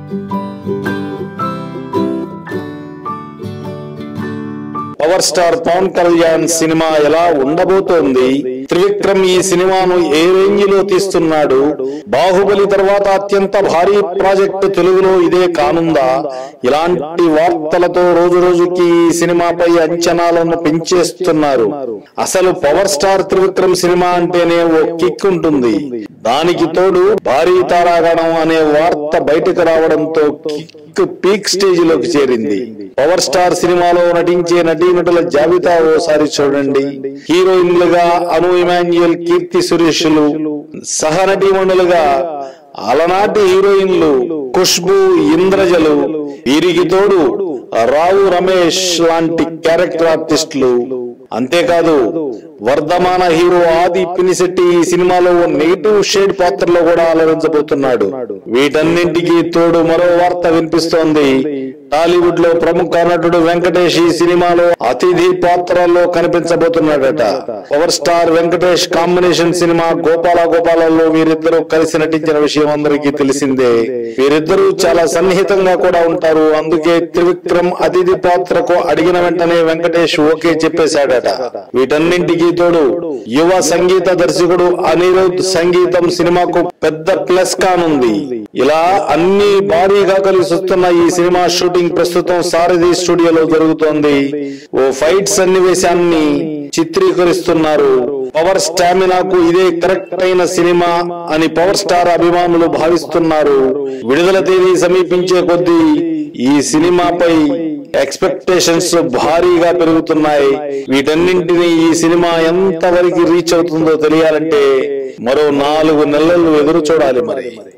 power star Pawan Kalyan cinema ఎలా ఉండబోతోంది త్రివిక్రమ్ ఈ సినిమాను ఏ రేంజ్ లో తీస్తున్నాడు బాహుబలి తర్వాత అత్యంత భారీ ప్రాజెక్టు తెలుగులో ఇదే కానుందా ఇలాంటి వార్తలతో రోజు రోజుకి ఈ సినిమాపై అంచనాలను పెంచేస్తున్నారు అసలు పవర్ స్టార్ త్రివిక్రమ్ సినిమా అంటేనే ఓ కిక్ ఉంటుంది దానికి తోడు భారీ తారాగణం అనే వార్త బయటకు రావడంతో కిక్ పీక్ స్టేజ్ లోకి చేరింది పవర్ స్టార్ సినిమాలో నటించే నటీనటుల జాబితా ఓసారి చూడండి హీరోయిన్లుగా అను ఇమాన్యుయల్ కీర్తి సురేష్లు సహ నటీమణులుగా అలనాటి హీరోయిన్లు ఖుష్బు ఇంద్రజలు వీరికి తోడు రావు రమేష్ లాంటి క్యారెక్టర్ ఆర్టిస్టులు అంతేకాదు వర్ధమాన హీరో ఆది పినిశెట్టి ఈ సినిమాలో ఓ నెగిటివ్ షేడ్ పాత్రలో కూడా అలరించబోతున్నాడు వీటన్నింటికి తోడు మరో వార్త వినిపిస్తోంది టాలీవుడ్ లో ప్రముఖ నటుడు వెంకటేష్ ఈ సినిమాలో అతిథి పాత్రలో కనిపించబోతున్నాడట power star Venkatesh combination cinema Gopala గోపాలలో వీరిద్దరూ కలిసి నటించిన విషయం అందరికీ తెలిసిందే వీరిద్దరూ చాలా సన్నిహితంగా కూడా ఉంటారు అందుకే త్రివిక్రమ్ అతిథి పాత్రకు అడిగిన వెంటనే వెంకటేష్ ఓకే చెప్పేశాడట వీటన్నింటికి తోడు యువ సంగీత దర్శకుడు అనిరుద్ సంగీతం సినిమాకు పెద్ద ప్లస్ కానుంది ఇలా అన్ని భారీగా కలిసి వస్తున్న ఈ సినిమా షూటింగ్ ప్రస్తుతం సారథి స్టూడియోలో జరుగుతోంది ఓ ఫైట్ సన్నివేశాన్ని చిత్రీకరిస్తున్నారు పవర్ స్టామినాకు ఇదే కరెక్ట్ అయిన సినిమా అని పవర్ స్టార్ అభిమానులు భావిస్తున్నారు విడుదల తేదీ సమీపించే కొద్దీ ఈ సినిమాపై ఎక్స్పెక్టేషన్స్ భారీగా పెరుగుతున్నాయి వీటన్నింటినీ ఈ సినిమా ఎంతవరకు రీచ్ అవుతుందో తెలియాలంటే మరో నాలుగు నెలలు ఎదురు చూడాలి మరి